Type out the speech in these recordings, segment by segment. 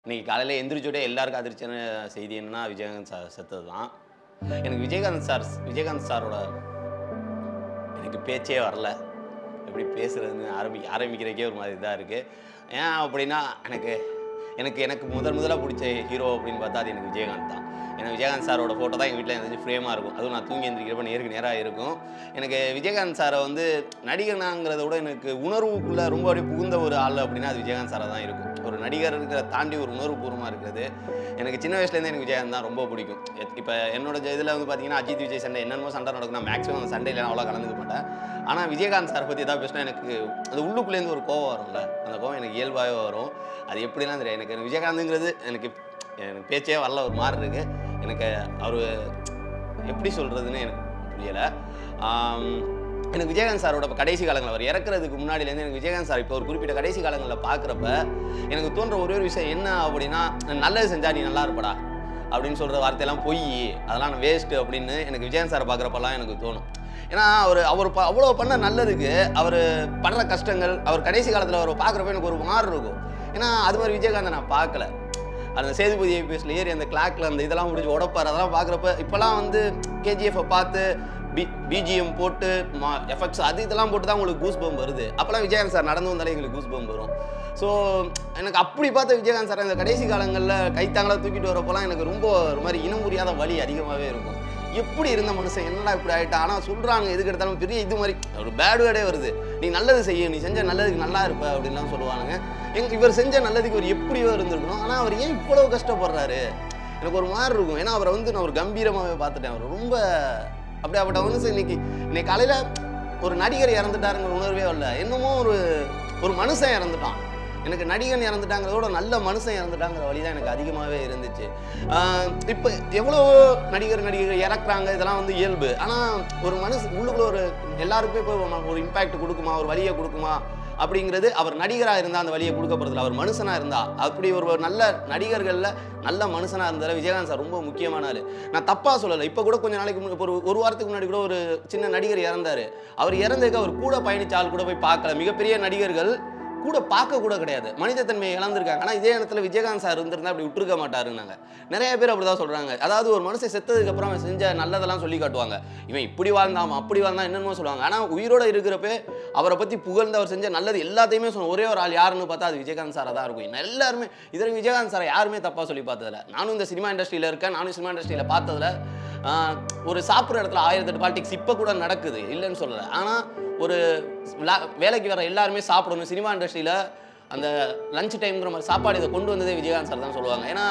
இன்னைக்கு காலையில் எந்திரிச்சோடே எல்லாருக்கும் அதிர்ச்சியான செய்தி என்னன்னா விஜயகாந்த் சார் செத்தது தான் எனக்கு விஜயகாந்த் சார் விஜயகாந்த் சாரோட எனக்கு பேச்சே வரல எப்படி பேசுறதுன்னு ஆரம்பி ஆரம்பிக்கிறதுக்கே ஒரு மாதிரி இதாக இருக்குது ஏன் அப்படின்னா எனக்கு எனக்கு எனக்கு முதல் முதலாக பிடிச்ச ஹீரோ அப்படின்னு பார்த்தா அது எனக்கு விஜயகாந்த் தான் ஏன்னா விஜயகாந்த் சாரோட ஃபோட்டோ தான் எங்கள் வீட்டில் எனக்கு ஃப்ரேமாக இருக்கும் அதுவும் நான் தூங்கி எந்திரிக்கிறப்ப நேருக்கு நேராக இருக்கும் எனக்கு விஜயகாந்த் சாரை வந்து நடிகனாங்கிறத விட எனக்கு உணர்வுக்குள்ளே ரொம்ப அப்படியே புகுந்த ஒரு ஆள் அப்படின்னா அது விஜயகாந்த் சாரை தான் இருக்கும் ஒரு நடிகர்கிற தாண்டி ஒரு உணர்வுபூர்வமாக இருக்கிறது எனக்கு சின்ன வயசுலேருந்து எனக்கு விஜயகாந்த் தான் ரொம்ப பிடிக்கும் இப்போ என்னோட இதில் வந்து பார்த்தீங்கன்னா அஜித் விஜய் சண்டை என்னென்னமோ சண்டை நடக்கும் நான் மேக்ஸிமம் அந்த சண்டையில் அவ்வளோ கலந்துக்க மாட்டேன் ஆனால் விஜயகாந்த் சார் பற்றி ஏதாவது பேசினா எனக்கு அந்த உள்ளுக்குள்ளேருந்து ஒரு கோவம் வரும்ல அந்த கோவம் எனக்கு இயல்பாகவே வரும் அது எப்படிலாம் தெரியாது எனக்கு விஜயகாந்துங்கிறது எனக்கு எனக்கு பேச்சே வரல ஒரு மாதிரி இருக்குது எனக்கு அவர் எப்படி சொல்கிறதுன்னு எனக்கு புரியலை எனக்கு விஜயகாந்த் சாரோட இப்ப கடைசி காலங்கள் அவர் இறக்குறதுக்கு முன்னாடிலேருந்து எனக்கு விஜயகாந்த் சார் இப்போ ஒரு குறிப்பிட்ட கடைசி காலங்களில் பார்க்குறப்ப எனக்கு தோன்ற ஒரே ஒரு விஷயம் என்ன அப்படின்னா நல்லது செஞ்சா நீ நல்லா இருப்படா அப்படின்னு சொல்கிற வார்த்தையெல்லாம் பொய் அதெல்லாம் வேஸ்ட்டு அப்படின்னு எனக்கு விஜயகாந்த் சாரை பார்க்குறப்பெல்லாம் எனக்கு தோணும் ஏன்னா அவர் அவர் ப அவ்வளோ பண்ண நல்லதுக்கு அவர் படுற கஷ்டங்கள் அவர் கடைசி காலத்தில் அவர் பார்க்குறப்ப எனக்கு ஒரு மாறு இருக்கும் ஏன்னா அது மாதிரி விஜயகாந்தை நான் பார்க்கல அந்த சேதுபதி ஐபிஎஸ்ல ஏறி அந்த கிளாக்ல அந்த இதெல்லாம் முடிஞ்சு உடப்பார் அதெல்லாம் பார்க்குறப்ப இப்போலாம் வந்து கேஜிஎஃப்பை பார்த்து பி பிஜிஎம் போட்டு மா எஃபெக்ட்ஸ் அது இதெல்லாம் போட்டு தான் உங்களுக்கு கூஸ் பம்ப் வருது அப்போல்லாம் விஜயகாந்த் சார் நடந்து வந்தாலே எங்களுக்கு கூஸ் பம்ப் வரும் ஸோ எனக்கு அப்படி பார்த்த விஜயகாந்த் சார் இந்த கடைசி காலங்களில் கைத்தாங்களா தூக்கிட்டு வரப்போலாம் எனக்கு ரொம்ப ஒரு மாதிரி இனம் புரியாத வலி அதிகமாகவே இருக்கும் எப்படி இருந்த மனுஷன் என்னடா இப்படி ஆயிட்டா ஆனால் சொல்கிறாங்க எதுக்கு எடுத்தாலும் பெரிய இது மாதிரி ஒரு பேட் வேர்டே வருது நீ நல்லது செய்ய நீ செஞ்ச நல்லதுக்கு நல்லா இருப்ப அப்படின்லாம் சொல்லுவானுங்க எங்க இவர் செஞ்ச நல்லதுக்கு ஒரு எப்படியோ இருந்திருக்கணும் ஆனால் அவர் ஏன் இவ்வளவு கஷ்டப்படுறாரு எனக்கு ஒரு மாதிரி இருக்கும் ஏன்னா அவரை வந்து நான் ஒரு கம்பீரமாகவே பார்த்துட்டேன் அவர் ரொம்ப அப்படியாப்பட்ட மனுஷன் இன்னைக்கு இன்னைக்கு காலையில் ஒரு நடிகர் இறந்துட்டாருங்கிற உணர்வே வரல என்னமோ ஒரு ஒரு மனுஷன் இறந்துட்டான் எனக்கு நடிகன் இறந்துட்டாங்கிறதோட நல்ல மனுஷன் இறந்துட்டாங்கிற வழி தான் எனக்கு அதிகமாகவே இருந்துச்சு இப்போ எவ்வளோ நடிகர் நடிகர்கள் இறக்குறாங்க இதெல்லாம் வந்து இயல்பு ஆனால் ஒரு மனுஷ உள்ளுக்குள்ள ஒரு எல்லாருக்குமே போய் ஒரு இம்பாக்ட் கொடுக்குமா ஒரு வழியை கொடுக்குமா அப்படிங்கிறது அவர் நடிகராக இருந்தால் அந்த வழியை கொடுக்க போகிறதில்ல அவர் மனுஷனாக இருந்தா அப்படி ஒரு நல்ல நடிகர்களில் நல்ல மனுஷனாக இருந்தால் விஜயகாந்த் சார் ரொம்ப முக்கியமான ஆள் நான் தப்பாக சொல்லலை இப்போ கூட கொஞ்சம் நாளைக்கு முன்னாடி ஒரு ஒரு வாரத்துக்கு முன்னாடி கூட ஒரு சின்ன நடிகர் இறந்தார் அவர் இறந்ததுக்கு அவர் கூட பயணிச்ச ஆள் கூட போய் பார்க்கல மிகப்பெரிய நடிகர்கள் கூட பார்க்க கூட கிடையாது மனிதத்தன்மையை இழந்திருக்காங்க ஆனால் இதே இடத்துல விஜயகாந்த் சார் இருந்திருந்தா அப்படி விட்டுருக்க மாட்டாருன்னாங்க நிறைய பேர் அப்படி தான் சொல்கிறாங்க அதாவது ஒரு மனுஷன் செத்ததுக்கு அப்புறம் அவன் செஞ்ச நல்லதெல்லாம் சொல்லி காட்டுவாங்க இவன் இப்படி வாழ்ந்தான் அப்படி வாழ்ந்தான் என்னென்னமோ சொல்லுவாங்க ஆனால் உயிரோட இருக்கிறப்ப அவரை பற்றி புகழ்ந்து அவர் செஞ்ச நல்லது எல்லாத்தையுமே சொன்ன ஒரே ஒரு ஆள் யாருன்னு பார்த்தா அது விஜயகாந்த் சாராக தான் இருக்கும் எல்லாருமே இதில் விஜயகாந்த் சாரை யாருமே தப்பாக சொல்லி பார்த்ததில்ல நானும் இந்த சினிமா இண்டஸ்ட்ரியில் இருக்கேன் நானும் சினிமா இண்டஸ்ட்ரியில் பார்த்ததுல ஆஹ், ஒரு சாப்பிட்ற இடத்துல ஆயிரத்தெட்டு பாலிடிக்ஸ் இப்போ கூட நடக்குது இல்லைன்னு சொல்லலை ஆனால் ஒரு லா- வேலைக்கு வர எல்லாருமே சாப்பிடணும் சினிமா இண்டஸ்ட்ரியில் அந்த லஞ்ச் டைம்ங்கிற மாதிரி சாப்பாடு இதை கொண்டு வந்ததே விஜயகாந்த் சார் தான் சொல்லுவாங்க ஏன்னா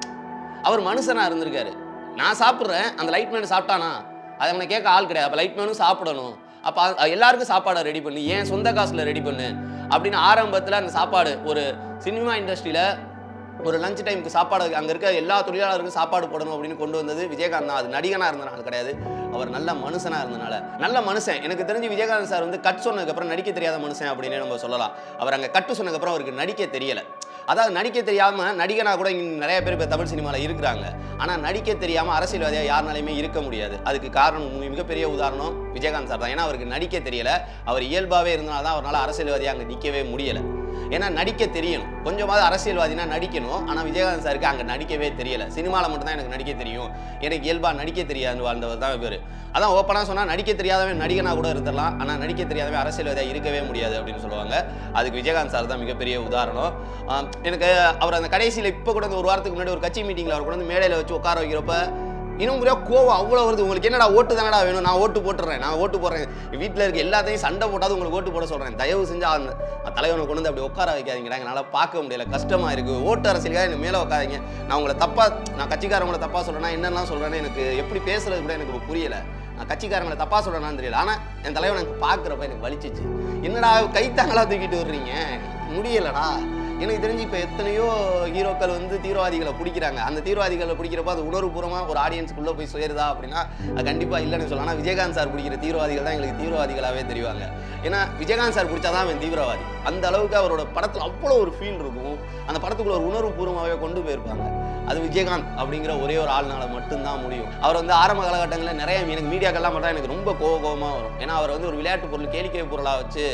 அவர் மனுஷனாக இருந்திருக்காரு நான் சாப்பிட்றேன் அந்த லைட் மேன் சாப்பிட்டானா அதை அவனை கேட்க ஆள் கிடையாது அப்போ லைட் மேனும் சாப்பிடணும் அப்போ எல்லாருக்கும் சாப்பாடை ரெடி பண்ணு ஏன் சொந்த காசில் ரெடி பண்ணு அப்படின்னு ஆரம்பத்தில் அந்த சாப்பாடு ஒரு சினிமா இண்டஸ்ட்ரியில் ஒரு லஞ்ச் டைமுக்கு சாப்பாடு அங்கே இருக்க எல்லா தொழிலாளருக்கும் சாப்பாடு போடணும் அப்படின்னு கொண்டு வந்தது விஜயகாந்த் தான் அது நடிகனாக இருந்தனால கிடையாது அவர் நல்ல மனுஷனாக இருந்தனால நல்ல மனுஷன் எனக்கு தெரிஞ்சு விஜயகாந்த் சார் வந்து கட் சொன்னதுக்கப்புறம் நடிக்க தெரியாத மனுஷன் அப்படின்னு நம்ம சொல்லலாம் அவர் அங்கே கட்டு சொன்னதுக்கப்புறம் அவருக்கு நடிக்க தெரியலை அதாவது நடிக்க தெரியாமல் நடிகனாக கூட இங்கே நிறைய பேர் இப்போ தமிழ் சினிமாவில் இருக்கிறாங்க ஆனால் நடிக்க தெரியாமல் அரசியல்வாதியாக யாருனாலையுமே இருக்க முடியாது அதுக்கு காரணம் மி- மிகப்பெரிய உதாரணம் விஜயகாந்த் சார் தான் ஏன்னா அவருக்கு நடிக்க தெரியல அவர் இயல்பாகவே இருந்தனால தான் அவரால் அரசியல்வாதியாக அங்கே நிற்கவே முடியலை ஏன்னா நடிக்க தெரியணும் கொஞ்சமாவது அரசியல்வாதினா நடிக்கணும் ஆனால் விஜயகாந்த் சாருக்கு அங்கே நடிக்கவே தெரியல சினிமாவில் மட்டும்தான் எனக்கு நடிக்க தெரியும் எனக்கு இயல்பாக நடிக்க தெரியாது வாழ்ந்தவர் தான் இவர் அதான் ஓப்பனாக சொன்னால் நடிக்க தெரியாதவன் நடிகனாக கூட இருந்துடலாம் ஆனால் நடிக்க தெரியாதவன் அரசியல்வாதியாக இருக்கவே முடியாது அப்படின்னு சொல்லுவாங்க அதுக்கு விஜயகாந்த் சார் தான் மிகப்பெரிய உதாரணம் ஆம், எனக்கு அவர் அந்த கடைசியில் இப்போ கூட இந்த ஒரு வாரத்துக்கு முன்னாடி ஒரு கட்சி மீட்டிங்கில் அவர் கூட வந்து மேடையில் வச்சு உட்கார வைக்கிறப்ப இன்னும் முறையா கோவம் அவ்வளோ வருது உங்களுக்கு என்னடா ஓட்டு தானடா வேணும் நான் ஓட்டு போட்டுறேன் நான் ஓட்டு போடுறேன் வீட்டில் இருக்க எல்லாத்தையும் சண்டை போட்டாது உங்களுக்கு ஓட்டு போட சொல்கிறேன் தயவு செஞ்சு அந்த அந்த தலைவனை கொண்டு வந்து அப்படி உட்கார வைக்காதீங்கடா என்னால் பார்க்க முடியல கஷ்டமாக இருக்குது ஓட்டு அரசியலுக்காக எனக்கு மேலே உட்காதீங்க நான் உங்களை தப்பாக நான் கட்சிக்காரங்களை தப்பாக சொல்கிறேன்னா என்னெல்லாம் சொல்கிறேன்னு எனக்கு எப்படி பேசுறது கூட எனக்கு புரியலை நான் கட்சிக்காரங்களை தப்பாக சொல்கிறேன்னு தெரியல ஆனால் என் தலைவனை எனக்கு பார்க்குறப்ப எனக்கு வலிச்சிச்சு என்னடா கைத்தாங்களா தூக்கிட்டு வர்றீங்க முடியலடா எனக்கு தெரிஞ்சு இப்போ எத்தனையோ ஹீரோக்கள் வந்து தீவிரவாதிகளை பிடிக்கிறாங்க அந்த தீவிரவாதிகளை பிடிக்கிறப்ப அது உணர்வுபூர்வமாக ஒரு ஆடியன்ஸ்க்குள்ளே போய் சேருதா அப்படின்னா அது கண்டிப்பாக இல்லைன்னு சொல்லலாம் ஆனால் விஜயகாந்த் சார் பிடிக்கிற தீவிரவாதிகள் தான் எங்களுக்கு தீவிரவாதிகளாகவே தெரிவாங்க ஏன்னா விஜயகாந்த் சார் பிடிச்சாதான் அவன் தீவிரவாதி அந்த அளவுக்கு அவரோட படத்தில் அவ்வளோ ஒரு ஃபீல் இருக்கும் அந்த படத்துக்குள்ள ஒரு உணர்வுபூர்வமாகவே கொண்டு போயிருப்பாங்க அது விஜயகாந்த் அப்படிங்கிற ஒரே ஒரு ஆள்னால மட்டும்தான் முடியும் அவர் வந்து ஆரம்ப காலகட்டங்களில் நிறைய எனக்கு மீடியாக்கெல்லாம் மட்டும் எனக்கு ரொம்ப கோவ கோவமாக வரும் ஏன்னா அவர் வந்து ஒரு விளையாட்டு பொருள் கேளிக்கை பொருளாக வச்சு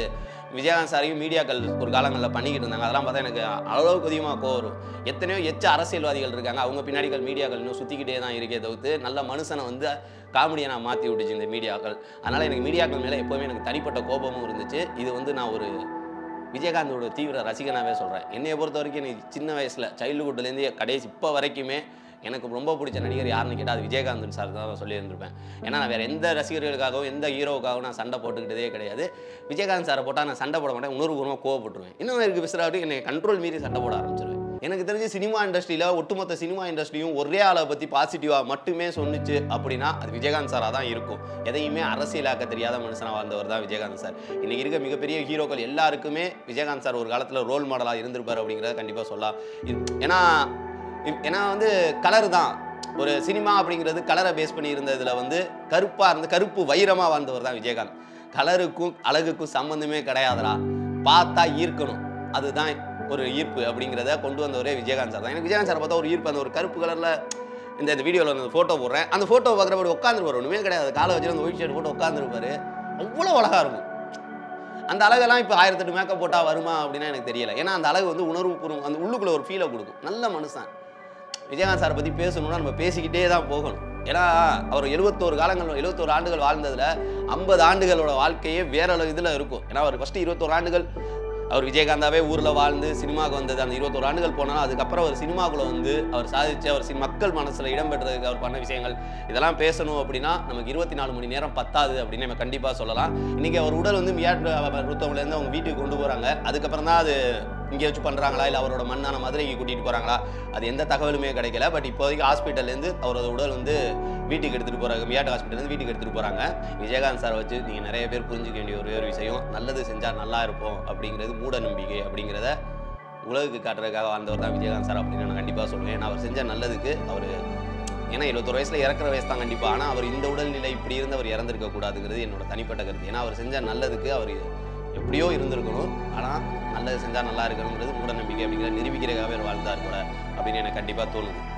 விஜயகாந்த் சாரையும் மீடியாக்கள் ஒரு காலங்களில் பண்ணிக்கிட்டு இருந்தாங்க அதெல்லாம் பார்த்தா எனக்கு அளவுக்கு அதிகமாக கோவம் வரும் எத்தனையோ எச்ச அரசியல்வாதிகள் இருக்காங்க அவங்க பின்னாடிகள் மீடியாக்கள் இன்னும் சுற்றிக்கிட்டே தான் இருக்கே தவிர்த்து நல்ல மனுஷனை வந்து காமெடியை நான் மாற்றி விட்டுச்சு இந்த மீடியாக்கள் அதனால் எனக்கு மீடியாக்கள் மேலே எப்போவுமே எனக்கு தனிப்பட்ட கோபமும் இருந்துச்சு இது வந்து நான் ஒரு விஜயகாந்தோட தீவிர ரசிகனாகவே சொல்கிறேன் என்னைய பொறுத்த வரைக்கும் எனக்கு சின்ன வயசில் சைல்டுஹுட்லேருந்து கடைசி இப்போ வரைக்குமே எனக்கு ரொம்ப பிடிச்ச நடிகர் யாருன்னு கேட்டால் அது விஜயகாந்தன் சார் தான் நான் சொல்லியிருந்திருப்பேன் ஏன்னா நான் வேறு எந்த ரசிகர்களுக்காகவும் எந்த ஹீரோவுக்காகவும் நான் சண்டை போட்டுக்கிட்டதே கிடையாது விஜயகாந்த் சாரை போட்டால் நான் சண்டை போட மாட்டேன் உணர்வுபூர்வமாக கோவப்பட்டுருவேன் இன்னும் எனக்கு விசிறாட்டி என்னை கண்ட்ரோல் மீறி சண்டை போட ஆரம்பிச்சிருவேன் எனக்கு தெரிஞ்ச சினிமா இண்டஸ்ட்ரியில் ஒட்டுமொத்த சினிமா இண்டஸ்ட்ரியும் ஒரே ஆளை பற்றி பாசிட்டிவாக மட்டுமே சொன்னுச்சு அப்படின்னா அது விஜயகாந்த் சாராக தான் இருக்கும் எதையுமே அரசியலாக்க தெரியாத மனுஷனாக வாழ்ந்தவர் தான் விஜயகாந்த் சார் இன்னைக்கு இருக்க மிகப்பெரிய ஹீரோக்கள் எல்லாருக்குமே விஜயகாந்த் சார் ஒரு காலத்தில் ரோல் மாடலாக இருந்திருப்பார் அப்படிங்கிறத கண்டிப்பாக சொல்லலாம் இது- ஏன்னா இப்- ஏன்னா வந்து கலர் தான் ஒரு சினிமா அப்படிங்கிறது கலரை பேஸ் பண்ணி இருந்ததுல வந்து கருப்பாக இருந்து கருப்பு வைரமாக வாழ்ந்தவர் தான் விஜயகாந்த் கலருக்கும் அழகுக்கும் சம்மந்தமே கிடையாதுடா பார்த்தா ஈர்க்கணும் அதுதான் ஒரு ஈர்ப்பு அப்படிங்கிறத கொண்டு வந்தவரே விஜயகாந்த் சார் தான் எனக்கு விஜயகாந்த் சார் பார்த்தா ஒரு ஈர்ப்பு அந்த ஒரு கருப்பு கலரில் இந்த இந்த வீடியோவில் அந்த ஃபோட்டோ போடுறேன் அந்த ஃபோட்டோ பார்க்குறப்படி உட்காந்துருப்பார் ஒன்றுமே கிடையாது காலை வச்சு அந்த ஒயிட் ஷர்ட் போட்டு உட்காந்துருப்பாரு அவ்வளோ அழகாக இருக்கும் அந்த அழகெல்லாம் இப்போ ஆயிரத்தெட்டு மேக்கப் போட்டால் வருமா அப்படின்னா எனக்கு தெரியல ஏன்னா அந்த அழகு வந்து உணர்வு பூர்வம் அந்த உள்ளுக்குள்ள ஒரு ஃபீலை கொடுக்கும் நல்ல மனுஷன் விஜயகாந்த் சாரை பற்றி பேசணும்னா நம்ம பேசிக்கிட்டே தான் போகணும் ஏன்னா அவர் எழுபத்தோரு காலங்கள் எழுபத்தோரு ஆண்டுகள் வாழ்ந்ததில் ஐம்பது ஆண்டுகளோட வாழ்க்கையே வேற இதில் இருக்கும் ஏன்னா அவர் ஃபஸ்ட்டு இருபத்தோரு ஆண்டுகள் அவர் விஜயகாந்தாவே ஊரில் வாழ்ந்து சினிமாவுக்கு வந்தது அந்த இருபத்தோரு ஆண்டுகள் போனாலும் அதுக்கப்புறம் அவர் சினிமாக்குள்ள வந்து அவர் சாதிச்சு அவர் சி- மக்கள் மனசில் இடம்பெற்றதுக்கு அவர் பண்ண விஷயங்கள் இதெல்லாம் பேசணும் அப்படின்னா நமக்கு இருபத்தி நாலு மணி நேரம் பத்தாது அப்படின்னு நம்ம கண்டிப்பாக சொல்லலாம் இன்றைக்கி அவர் உடல் வந்து மியாட் மருத்துவமனையிலேருந்து அவங்க வீட்டுக்கு கொண்டு போகிறாங்க அதுக்கப்புறம் தான் அது இங்கே வச்சு பண்ணுறாங்களா இல்லை அவரோட மண்ணான மதுரைக்கு கூட்டிகிட்டு போகிறாங்களா அது எந்த தகவலுமே கிடைக்கல பட் இப்போதைக்கு ஹாஸ்பிட்டல்லேருந்து அவரோட உடல் வந்து வீட்டுக்கு எடுத்துகிட்டு போகிறாங்க மியாட் ஹாஸ்பிட்டல்லேருந்து வீட்டுக்கு எடுத்துகிட்டு போகிறாங்க விஜயகாந்த் சாரை வச்சு நீங்கள் நிறைய பேர் புரிஞ்சுக்க வேண்டிய ஒரே ஒரு விஷயம் நல்லது செஞ்சால் நல்லா இருப்போம் அப்படிங்கிறது மூட நம்பிக்கை அப்படிங்கிறத உலகுக்கு காட்டுறதுக்காக வாழ்ந்தவர் தான் விஜயகாந்த் சார் அப்படின்னு நான் கண்டிப்பாக சொல்லுவேன் ஏன்னா அவர் செஞ்ச நல்லதுக்கு அவர் ஏன்னா எழுபத்தொரு வயசில் இறக்குற வயசு தான் கண்டிப்பாக ஆனால் அவர் இந்த உடல்நிலை இப்படி இருந்து அவர் இறந்திருக்க கூடாதுங்கிறது என்னோட தனிப்பட்ட கருத்து ஏன்னா அவர் செஞ்ச நல்லதுக்கு அவர் எப்படியோ இருந்திருக்கணும் ஆனால் நல்லது செஞ்சால் நல்லா இருக்கணுங்கிறது மூட நம்பிக்கை அப்படிங்கிற நிரூபிக்கிறதுக்காகவே அவர் வாழ்ந்தார் கூட அப்படின்னு எனக்கு கண்டிப்பாக தோணுது